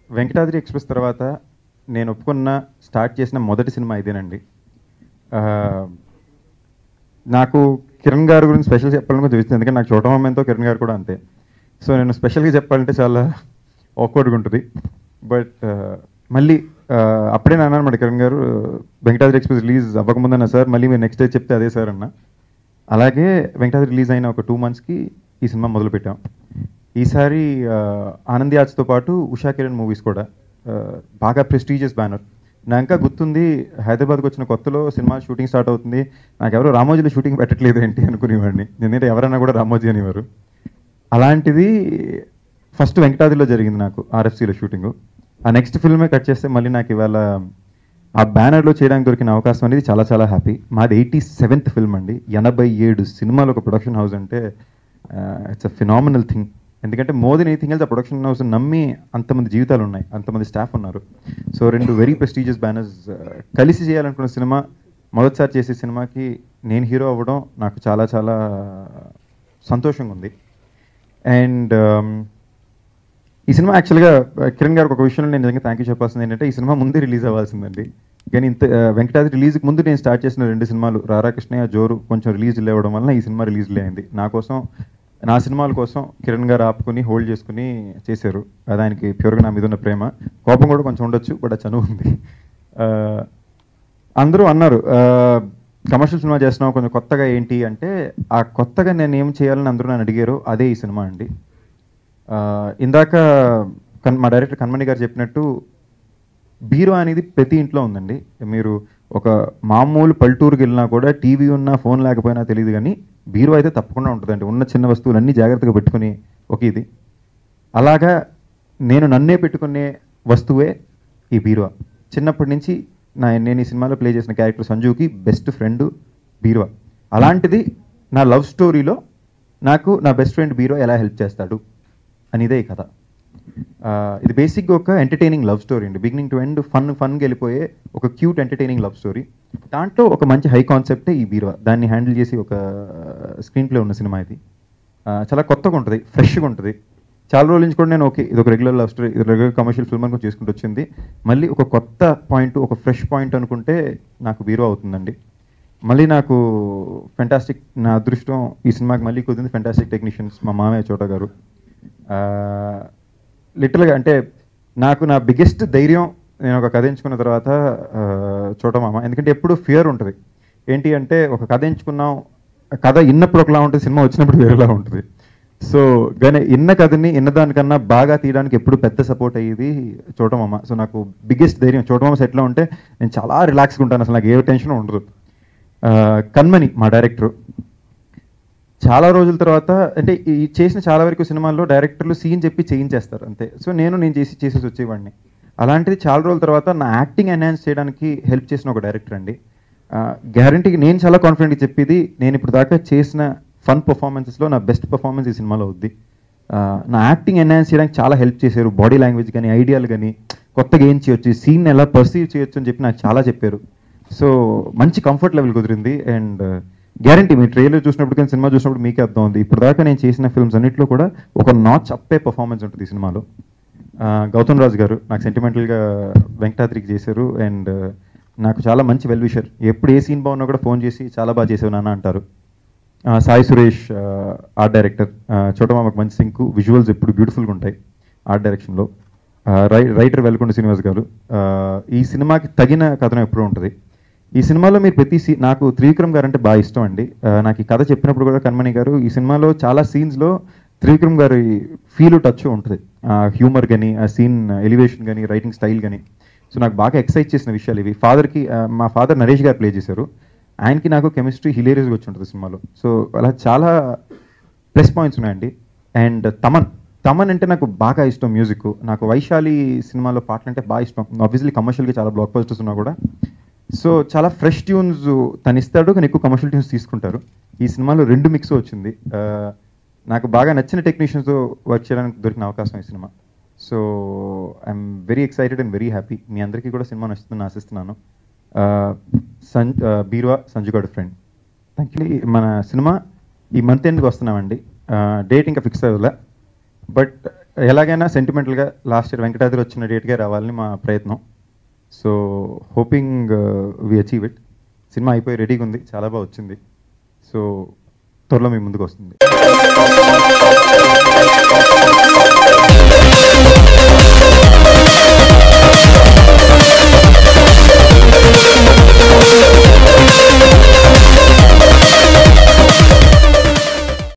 Venkatadri express తర్వాత నేను ఒప్పుకున్న స్టార్ట్ చేసిన మొదటి సినిమా ఇదేనండి ఆ, నాకు కిరణ్ గారి గురించి స్పెషల్ చెప్పాలని కొంచెం ఇస్తుంది ఎందుకంటే నాకు చూడటం కిరణ్ గారు కూడా అంతే సో నేను స్పెషల్గా చెప్పాలంటే చాలా ఆక్వర్డ్గా ఉంటుంది బట్ మళ్ళీ ఆ, అప్పుడే నేను అన్నాను కిరణ్ గారు వెంకటాద్రి ఎక్స్ప్రెస్ రిలీజ్ అవ్వకముందన్న సార్ మళ్ళీ మీరు నెక్స్ట్ డే చెప్తే అదే సార్ అన్న అలాగే వెంకటాద్రి రిలీజ్ అయిన ఒక టూ మంత్స్కి ఈ సినిమా మొదలుపెట్టాం ఈసారి ఆ, ఆనంద్ యాజ్తో పాటు ఉషా కిరణ్ మూవీస్ కూడా ఆ, బాగా ప్రెస్టీజియస్ బ్యానర్ నాకు ఇంకా గుర్తుంది హైదరాబాద్కి వచ్చిన కొత్తలో సినిమా షూటింగ్ స్టార్ట్ అవుతుంది నాకు ఎవరు రామోజీలో షూటింగ్ పెట్టట్లేదు ఏంటి అనుకునేవాడిని ఎందుకంటే ఎవరన్నా కూడా రామోజీ అనేవారు అలాంటిది ఫస్ట్ వెంకటాద్రిలో జరిగింది నాకు ఆర్ఎఫ్సీలో షూటింగ్ ఆ నెక్స్ట్ ఫిల్మే కట్ చేస్తే మళ్ళీ నాకు ఇవాళ ఆ బ్యానర్లో చేయడానికి దొరికిన అవకాశం అనేది చాలా చాలా హ్యాపీ మాది ఎయిటీ సెవెంత్ ఫిల్మ్ అండి ఎనభై ఏడు సినిమాలు ఒక ప్రొడక్షన్ హౌస్ అంటే ఇట్స్ అ ఫినామినల్ థింగ్ ఎందుకంటే మోర్ దెన్ ఎనీథింగ్ ఎల్స్ ఆ ప్రొడక్షన్ హౌస్ నమ్మి అంతమంది జీవితాలు ఉన్నాయి అంతమంది స్టాఫ్ ఉన్నారు సో రెండు వెరీ ప్రెస్టీజియస్ బ్యానర్స్ కలిసి చేయాలనుకున్న సినిమా మొదటిసారి చేసే సినిమాకి నేను హీరో అవ్వడం నాకు చాలా చాలా సంతోషంగా ఉంది అండ్ ఈ సినిమా యాక్చువల్గా కిరణ్ గారికి ఒక విషయంలో నేను నిజంగా థ్యాంక్ యూ చెప్పాల్సింది ఏంటంటే ఈ సినిమా ముందే రిలీజ్ అవ్వాల్సిందండి కానీ ఇంత ఆ, వెంకటాద్రి రిలీజ్కి ముందు నేను స్టార్ట్ చేసిన రెండు సినిమాలు రారాకృష్ణయ్య జోరు కొంచెం రిలీజ్ అవ్వడం వలన ఈ సినిమా రిలీజ్ అయింది నా కోసం నా సినిమాల కోసం కిరణ్ గారు ఆపుకుని హోల్డ్ చేసుకుని చేశారు అది ఆయనకి ప్యూర్గా నా మీద ఉన్న ప్రేమ కోపం కూడా కొంచెం ఉండొచ్చు బట్ ఆ చనువు ఉంది ఆ, అందరూ అన్నారు కమర్షియల్ సినిమా చేస్తున్నావు కొంచెం కొత్తగా ఏంటి అంటే ఆ కొత్తగా నేను ఏం చేయాలని అందరూ నన్ను అడిగారు అదే ఈ సినిమా అండి ఆ, ఇందాక కన్ మా డైరెక్టర్ కన్మణి గారు చెప్పినట్టు బీరో అనేది ప్రతి ఇంట్లో ఉందండి మీరు ఒక మామూలు పల్లెటూరుకి వెళ్ళినా కూడా టీవీ ఉన్నా ఫోన్ లేకపోయినా తెలియదు కానీ బీరో అయితే తప్పకుండా ఉంటుందండి ఉన్న చిన్న వస్తువులన్నీ జాగ్రత్తగా పెట్టుకుని ఒక ఇది అలాగా నేను నన్నే పెట్టుకునే వస్తువే ఈ బీరువా చిన్నప్పటి నుంచి నా నేను ఈ సినిమాలో ప్లే చేసిన క్యారెక్టర్ సంజుకి బెస్ట్ ఫ్రెండ్ బీరువా అలాంటిది నా లవ్ స్టోరీలో నాకు నా బెస్ట్ ఫ్రెండ్ బీరో ఎలా హెల్ప్ చేస్తాడు అనేదే ఈ కథ ఆ, ఇది బేసిక్గా ఒక ఎంటర్టైనింగ్ లవ్ స్టోరీ అండి బిగినింగ్ టు ఎండ్ ఫన్ ఫన్గా వెళ్ళిపోయే ఒక క్యూట్ ఎంటర్టైనింగ్ లవ్ స్టోరీ దాంట్లో ఒక మంచి హై కాన్సెప్టే ఈ బీరువా దాన్ని హ్యాండిల్ చేసి ఒక స్క్రీన్ ప్లే ఉన్న సినిమా ఇది ఆ, చాలా కొత్తగా ఉంటుంది ఫ్రెష్గా ఉంటుంది చాలా రోజుల నుంచి కూడా నేను ఓకే ఇది ఒక రెగ్యులర్ లవ్ స్టోరీ ఇది రెగ్యులర్ కమర్షియల్ ఫిల్మ్ అనుకుని చేసుకుంటూ వచ్చింది మళ్ళీ ఒక కొత్త పాయింట్ ఒక ఫ్రెష్ పాయింట్ అనుకుంటే నాకు బీరో అవుతుందండి మళ్ళీ నాకు ఫెంటాస్టిక్ నా అదృష్టం ఈ సినిమాకి మళ్ళీ కుదిరింది ఫెంటాస్టిక్ టెక్నీషియన్స్ మా మామయ్య చోట గారు లిటరల్గా అంటే నాకు నా బిగ్గెస్ట్ ధైర్యం నేను ఒక కథ ఎంచుకున్న తర్వాత ఆ, చోట మామ ఎందుకంటే ఎప్పుడు ఫియర్ ఉంటుంది ఏంటి అంటే ఒక కథ ఎంచుకున్నాం ఆ కథ ఇన్నప్పుడు ఒకలా ఉంటుంది సినిమా వచ్చినప్పుడు వేరేలా ఉంటుంది సో కానీ ఇన్న కథని ఇన్న దానికన్నా బాగా తీయడానికి ఎప్పుడు పెద్ద సపోర్ట్ అయ్యేది చోటమామ సో నాకు బిగ్గెస్ట్ ధైర్యం చోటమామ సెట్లో ఉంటే నేను చాలా రిలాక్స్గా ఉంటాను అసలు నాకు ఏ టెన్షన్ ఉండదు ఆ, కన్మణి మా డైరెక్టరు చాలా రోజుల తర్వాత అంటే ఈ చేసిన చాలా వరకు సినిమాల్లో డైరెక్టర్లు సీన్ చెప్పి చేయించేస్తారు అంతే సో నేను నేను చేసి చేసేసి వచ్చేవాడిని అలాంటిది చాలా రోజుల తర్వాత నా యాక్టింగ్ ఎన్హాన్స్ చేయడానికి హెల్ప్ చేసిన ఒక డైరెక్టర్ అండి గ్యారంటీకి నేను చాలా కాన్ఫిడెంట్గా చెప్పేది నేను ఇప్పుడు దాకా చేసిన ఫన్ పర్ఫార్మెన్సెస్లో నా బెస్ట్ పర్ఫార్మెన్స్ ఈ సినిమాలో అవుద్ది ఆ, నా యాక్టింగ్ ఎన్హాన్స్ చేయడానికి చాలా హెల్ప్ చేశారు బాడీ లాంగ్వేజ్ కానీ ఐడియాలు కానీ కొత్తగా ఏం చేయొచ్చు సీన్ ఎలా పర్సీవ్ చేయొచ్చు అని చెప్పి నాకు చాలా చెప్పారు సో మంచి కంఫర్ట్ లెవెల్ కుదిరింది అండ్ గ్యారంటీ మీ ట్రైలర్ చూసినప్పుడు కానీ సినిమా చూసినప్పుడు మీకే అర్థం ఉంది ఇప్పుడు దాకా నేను చేసిన ఫిల్మ్స్ అన్నింటిలో కూడా ఒక నాచ్ అప్పే పర్ఫార్మెన్స్ ఉంటుంది ఈ సినిమాలో ఆ, గౌతమ్ రాజు గారు నాకు సెంటిమెంటల్గా వెంకటాద్రికి చేశారు అండ్ నాకు చాలా మంచి వెల్ విషర్ ఎప్పుడు ఏ సీన్ బాగున్నా కూడా ఫోన్ చేసి చాలా బాగా చేసావు నాన్న అంటారు ఆ, సాయి సురేష్ ఆర్ట్ డైరెక్టర్ చోటమామకు మంచి సింకు విజువల్స్ ఎప్పుడు బ్యూటిఫుల్గా ఉంటాయి ఆర్ట్ డైరెక్షన్లో రై రైటర్ వెల్కొండ శ్రీనివాస్ గారు ఆ, ఈ సినిమాకి తగిన కథనం ఎప్పుడూ ఉంటుంది ఈ సినిమాలో మీరు ప్రతి సీ నాకు త్రివిక్రమ్ గారు అంటే బాగా ఇష్టం అండి ఆ, నాకు ఈ కథ చెప్పినప్పుడు కూడా కన్మణి గారు ఈ సినిమాలో చాలా సీన్స్లో త్రివిక్రమ్ గారి ఫీల్ టచ్ ఉంటుంది హ్యూమర్ కానీ ఆ సీన్ ఎలివేషన్ కానీ రైటింగ్ స్టైల్ కానీ సో నాకు బాగా ఎక్సైట్ చేసిన విషయాలు ఇవి ఫాదర్కి మా ఫాదర్ నరేష్ గారు ప్లే చేశారు ఆయనకి నాకు కెమిస్ట్రీ హిలేరియస్గా వచ్చి ఉంటుంది సినిమాలో సో అలా చాలా ప్లస్ పాయింట్స్ ఉన్నాయండి అండ్ తమన్ తమన్ అంటే నాకు బాగా ఇష్టం మ్యూజిక్ నాకు వైశాలి సినిమాలో పాటలు అంటే బాగా ఇష్టం ఆబ్వియస్లీ కమర్షియల్గా చాలా బ్లాక్ పోస్టర్స్ ఉన్నా కూడా సో చాలా ఫ్రెష్ ట్యూన్స్ తను ఇస్తాడు కానీ ఎక్కువ కమర్షియల్ ట్యూన్స్ తీసుకుంటారు ఈ సినిమాలో రెండు మిక్స్ వచ్చింది ఆ, నాకు బాగా నచ్చిన టెక్నీషియన్స్తో వర్క్ చేయడానికి దొరికిన అవకాశం ఈ సినిమా so I'm very excited and very happy మీ అందరికీ కూడా సినిమా నచ్చుతుందని ఆశిస్తున్నాను ఆ, సన్ ఆ, బీరువా సంజుగాడు ఫ్రెండ్ థ్యాంక్ యూ మన సినిమా ఈ మంత్ ఎండ్కి వస్తున్నామండి డేట్ ఇంకా ఫిక్స్ అవ్వలే బట్ ఎలాగైనా సెంటిమెంటల్గా లాస్ట్ ఇయర్ వెంకటాద్రి వచ్చిన డేట్గా రావాలని మా ప్రయత్నం so hoping we achieve it cinema అయిపోయి రెడీగా ఉంది చాలా బాగా వచ్చింది సో త్వరలో మీ ముందుకు వస్తుంది